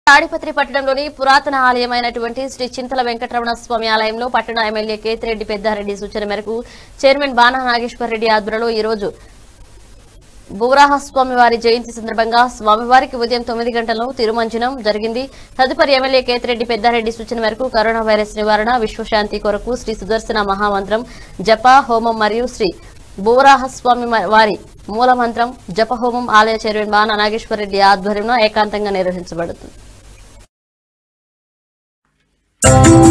తాడిపత్రి పట్టణంలోని పురాతన ఆలయమైనటువంటి శ్రీ చింతల వెంకటరమణ స్వామి ఆలయంలో పట్టణ ఎమ్మెల్యే కేతిరెడ్డి పెద్దారెడ్డి సూచన మేరకు చైర్మన్ బాణా నాగేశ్వర రెడ్డి ఆధ్వర్యంలో ఈ రోజు బువరాహ స్వామివారి జయంతి సందర్భంగా స్వామివారికి ఉదయం తొమ్మిది గంటలకు తిరుమంజనం జరిగింది తదుపరి ఎమ్మెల్యే కేతిరెడ్డి పెద్దారెడ్డి సూచన మేరకు కరోనా వైరస్ నివారణ విశ్వశాంతి కొరకు శ్రీ సుదర్శన మహామంత్రం జప హోమం మరియు శ్రీ బువరాహ స్వామి మ- వారి మూలమంత్రం జప హోమం ఆలయ చైర్మన్ బాణ నాగేశ్వర రెడ్డి ఆధ్వర్యంలో ఏకాంతంగా నిర్వహించబడుతుంది